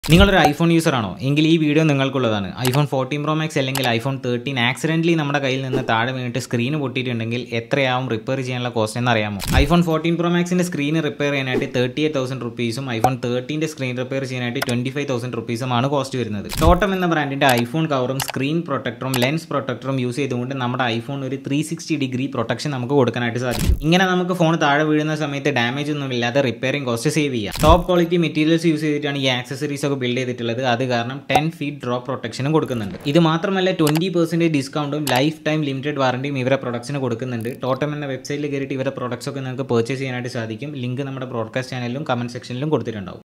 നിങ്ങളൊരു iPhone user ആണോ എങ്കിൽ ഈ വീഡിയോ നിങ്ങൾക്കുള്ളതാണ് ഐഫോൺ ഫോർട്ടീൻ പ്രോ മാക്സ് അല്ലെങ്കിൽ ഐഫോൺ തേർട്ടീൻ ആക്സിഡൻ്റലി നമ്മുടെ കയ്യിൽ നിന്ന് താഴെ വീണിട്ട് സ്ക്രീൻ പൊട്ടിയിട്ടുണ്ടെങ്കിൽ എത്രയാവും റിപ്പയർ ചെയ്യാനുള്ള കോസ്റ്റ് എന്ന് അറിയാമോ ഐഫോൺ ഫോർട്ടീൻ പ്രോ മാക്സിൻ്റെ സ്ക്രീൻ റിപ്പയർ ചെയ്യാനായിട്ട് തേർട്ടി എയ്റ്റ് തൗസൻഡ് റുപ്പീസും ഐഫോൺ തേർട്ടീൻ്റെ സ്ക്രീൻ റിപ്പയർ ചെയ്യാനായിട്ട് ട്വൻറ്റി ഫൈവ് തൗസൻഡ് റുപ്പീസുമാണ് കോസ്റ്റ് വരുന്നത് ടോട്ടം എന്ന ബ്രാൻഡിൻ്റെ ഐഫോൺ കവറും സ്ക്രീൻ പ്രൊട്ടക്ടറും ലെൻസ് പ്രൊട്ടക്ടറും യൂസ് ചെയ്തുകൊണ്ട് നമ്മുടെ ഐഫോൺ ഒരു ത്രീ സിക്സ്റ്റി ഡിഗ്രി പ്രൊട്ടക്ഷൻ നമുക്ക് കൊടുക്കാനായിട്ട് സാധിക്കും ഇങ്ങനെ നമുക്ക് ഫോൺ താഴെ വീഴുന്ന സമയത്ത് ഡാമേജ് ഒന്നും ഇല്ലാതെ റിപ്പയറിംഗ് കോസ്റ്റ് സേവ് ചെയ്യാം ടോപ്പ് ക്വാളിറ്റി മെറ്റീരിയൽസ് യൂസ് ചെയ്തിട്ടാണ് ഈ ആക്സസറീസ് ഒക്കെ ബിൽഡ് ചെയ്തിട്ടുള്ളത് അത് കാരണം ടെൻ ഫീറ്റ് ഡ്രോപ്പ് പ്രൊട്ടക്ഷനും കൊടുക്കുന്നുണ്ട് ഇത് മാത്രമല്ല ട്വന്റി പെർസെൻറ്റേജ് ഡിസ്കൗണ്ടും ലൈഫ് ടൈം ലിമിറ്റഡ് വാറണ്ടിയും ഇവരെ പ്രൊഡക്ട്സിന് കൊടുക്കുന്നുണ്ട് ടോട്ടം എന്ന വെബ്സൈറ്റിൽ കയറിയിട്ട് ഇവരെ പ്രൊഡക്ട്സ് ഒക്കെ നിങ്ങൾക്ക് പർച്ചേസ് ചെയ്യാനായിട്ട് സാധിക്കും ലിങ്ക് നമ്മുടെ ബ്രോഡ്കാസ്റ്റ് ചാനലിലും കമന്റ് സെക്ഷനിലും കൊടുത്തിട്ടുണ്ടാവും